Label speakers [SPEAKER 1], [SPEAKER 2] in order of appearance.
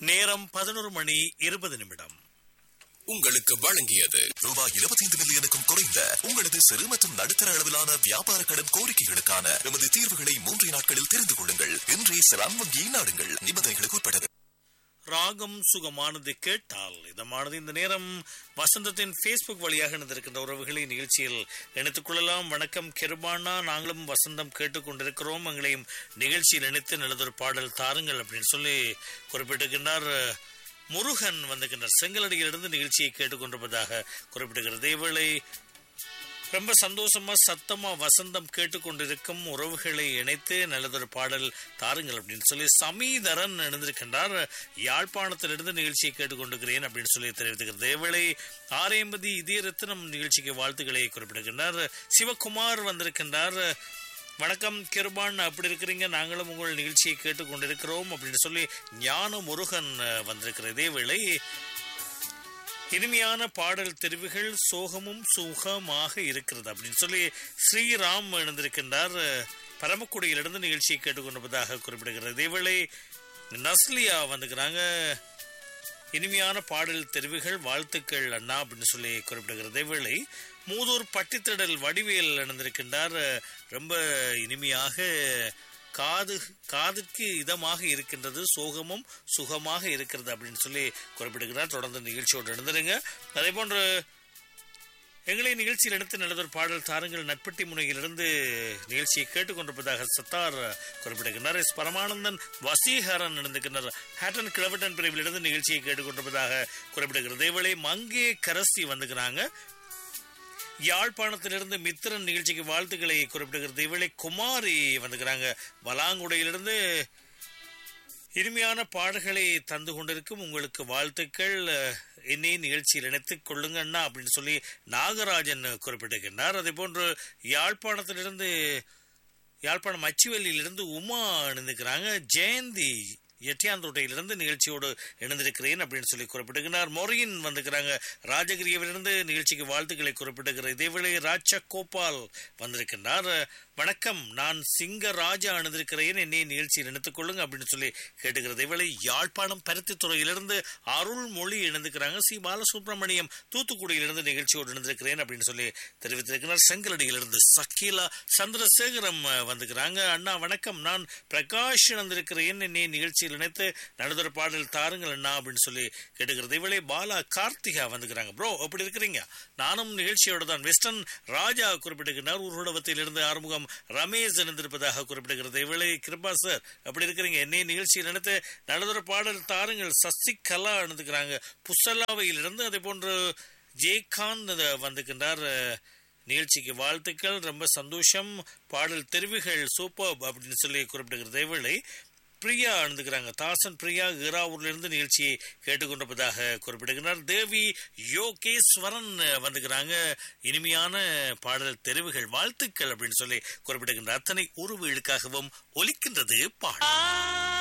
[SPEAKER 1] நேரம் பதினோரு மணி இருபது நிமிடம்
[SPEAKER 2] உங்களுக்கு வழங்கியது
[SPEAKER 3] ரூபாய் 25 மில்லியனுக்கும் குறைந்த உங்களது சிறு மற்றும் நடுத்தர அளவிலான வியாபார கடன் கோரிக்கைகளுக்கான எமது தீர்வுகளை மூன்று நாட்களில் தெரிந்து கொள்ளுங்கள் இன்றே செலான் வங்கியை நாடுங்கள் நிபந்தனைகளுக்கு உட்பட்டது
[SPEAKER 1] ராகம் சுகமானது கேட்டால் இதமானது இந்த நேரம் வசந்தத்தின் ஃபேஸ்புக் வழியாக இணைந்திருக்கின்ற உறவுகளை நிகழ்ச்சியில் இணைத்துக் கொள்ளலாம் வணக்கம் கெருபானா நாங்களும் வசந்தம் கேட்டுக்கொண்டிருக்கிறோம் எங்களையும் நிகழ்ச்சியில் இணைத்து நல்லதொரு பாடல் தாருங்கள் அப்படின்னு சொல்லி குறிப்பிட்டிருக்கின்றார் முருகன் வந்திருக்கின்றார் செங்கலடியிலிருந்து நிகழ்ச்சியை கேட்டுக்கொண்டிருப்பதாக குறிப்பிட்டிருக்கிறது இதேவேளை ரொம்ப சந்தோஷமா சத்தமா வசந்தம் கேட்டுக்கொண்டிருக்கும் உறவுகளை இணைத்து நல்லதொரு பாடல் தாருங்கள் அப்படின்னு சொல்லி சமீதரன் இணைந்திருக்கின்றார் யாழ்ப்பாணத்திலிருந்து நிகழ்ச்சியை கேட்டுக்கொண்டிருக்கிறேன் அப்படின்னு சொல்லி தெரிவித்துக்கிறது இதேவேளை ஆரையம்பதி இதய ரத்தினம் நிகழ்ச்சிக்கு வாழ்த்துக்களை குறிப்பிடுகின்றார் சிவகுமார் வந்திருக்கின்றார் வணக்கம் கிருபான் அப்படி இருக்கிறீங்க நாங்களும் உங்கள் நிகழ்ச்சியை கேட்டுக்கொண்டிருக்கிறோம் அப்படின்னு சொல்லி ஞான முருகன் வந்திருக்கிற இதேவேளை இனிமையான பாடல் தெரிவுகள் சோகமும் சுகமாக இருக்கிறது அப்படின்னு சொல்லி ஸ்ரீராம் இணைந்திருக்கின்றார் பரமக்குடியிலிருந்து நிகழ்ச்சியை கேட்டுக்கொண்டிருப்பதாக குறிப்பிடுகிறது இதேவேளை நஸ்லியா வந்துக்கிறாங்க இனிமையான பாடல் தெரிவுகள் வாழ்த்துக்கள் அண்ணா அப்படின்னு சொல்லி குறிப்பிடுகிறது இதேவேளை மூதூர் பட்டித்திடல் வடிவேல் இணைந்திருக்கின்றார் ரொம்ப இனிமையாக காது காதுக்கு இதமாக இருக்கின்றது சோகமும் சுகமாக இருக்கிறது அப்படின்னு சொல்லி குறிப்பிடுகிறார் தொடர்ந்து நிகழ்ச்சியோடு எழுந்துருங்க அதே போன்று எங்களை நிகழ்ச்சியில் எடுத்து நல்லதொரு பாடல் தாருங்கள் நட்பட்டி முனையிலிருந்து நிகழ்ச்சியை கேட்டுக்கொண்டிருப்பதாக சத்தார் குறிப்பிடுகின்றார் எஸ் பரமானந்தன் வசீகரன் நடந்துகின்றார் ஹேட்டன் கிளவட்டன் பிரிவிலிருந்து நிகழ்ச்சியை கேட்டுக்கொண்டிருப்பதாக குறிப்பிடுகிறது இதேவேளை மங்கே கரசி வந்துக்கிறாங்க யாழ்ப்பாணத்திலிருந்து மித்திரன் நிகழ்ச்சிக்கு வாழ்த்துக்களை குறிப்பிடுகிறது இவளை குமாரி வந்துக்கிறாங்க வலாங்குடையிலிருந்து இனிமையான பாடல்களை தந்து கொண்டிருக்கும் உங்களுக்கு வாழ்த்துக்கள் என்னை நிகழ்ச்சியில் இணைத்துக் கொள்ளுங்கண்ணா அப்படின்னு சொல்லி நாகராஜன் குறிப்பிட்டிருக்கின்றார் அதே போன்று யாழ்ப்பாணத்திலிருந்து யாழ்ப்பாணம் அச்சுவெளியிலிருந்து உமா இணைந்துக்கிறாங்க ஜெயந்தி எட்டியாந்தோட்டையிலிருந்து நிகழ்ச்சியோடு இணைந்திருக்கிறேன் அப்படின்னு சொல்லி குறிப்பிட்டுகிறார் மொரியின் வந்துக்கிறாங்க ராஜகிரியவிலிருந்து நிகழ்ச்சிக்கு வாழ்த்துக்களை குறிப்பிட்டுகிறார் இதேவேளை ராஜ கோபால் வந்திருக்கின்றார் வணக்கம் நான் சிங்க ராஜா அணிந்திருக்கிறேன் என்னை நிகழ்ச்சியில் இணைத்துக் கொள்ளுங்க அப்படின்னு சொல்லி கேட்டுக்கிறது இதேவேளை யாழ்ப்பாணம் பருத்தி துறையிலிருந்து அருள்மொழி இணைந்துக்கிறாங்க சி பாலசுப்ரமணியம் தூத்துக்குடியிலிருந்து நிகழ்ச்சியோடு இணைந்திருக்கிறேன் அப்படின்னு சொல்லி தெரிவித்திருக்கிறார் செங்கலடியிலிருந்து சக்கீலா சந்திரசேகரம் வந்துக்கிறாங்க அண்ணா வணக்கம் நான் பிரகாஷ் இணைந்திருக்கிறேன் என்னை நிகழ்ச்சியில் இணைத்து நடந்தொரு பாடல் தாருங்கள் அண்ணா அப்படின்னு சொல்லி கேட்டுக்கிறது இவளே பாலா கார்த்திகா வந்துக்கிறாங்க ப்ரோ அப்படி இருக்கிறீங்க நானும் நிகழ்ச்சியோட தான் வெஸ்டர்ன் ராஜா குறிப்பிட்டிருக்கிறார் ஊர்வலத்திலிருந்து ஆறுமுகம் ரமேஷ் இணைந்திருப்பதாக குறிப்பிடுகிறது இவளை கிருபா சார் அப்படி இருக்கிறீங்க என்னை நிகழ்ச்சியில் நினைத்து நல்லதொரு பாடல் தாருங்கள் சசிகலா இணைந்துக்கிறாங்க புசலாவையிலிருந்து அதே போன்று ஜெய்காந்த் வந்துக்கின்றார் நிகழ்ச்சிக்கு வாழ்த்துக்கள் ரொம்ப சந்தோஷம் பாடல் தெரிவுகள் சூப்பர் அப்படின்னு சொல்லி குறிப்பிடுகிறது இவளை பிரியா அணுந்துக்கிறாங்க தாசன் பிரியா ஈராவூர்ல நிகழ்ச்சியை கேட்டுக்கொண்டிருப்பதாக குறிப்பிடுகிறார் தேவி யோகேஸ்வரன் வந்துக்கிறாங்க இனிமையான பாடல் தெரிவுகள் வாழ்த்துக்கள் அப்படின்னு சொல்லி குறிப்பிடுகின்ற அத்தனை உருவுகளுக்காகவும் ஒலிக்கின்றது பாடல்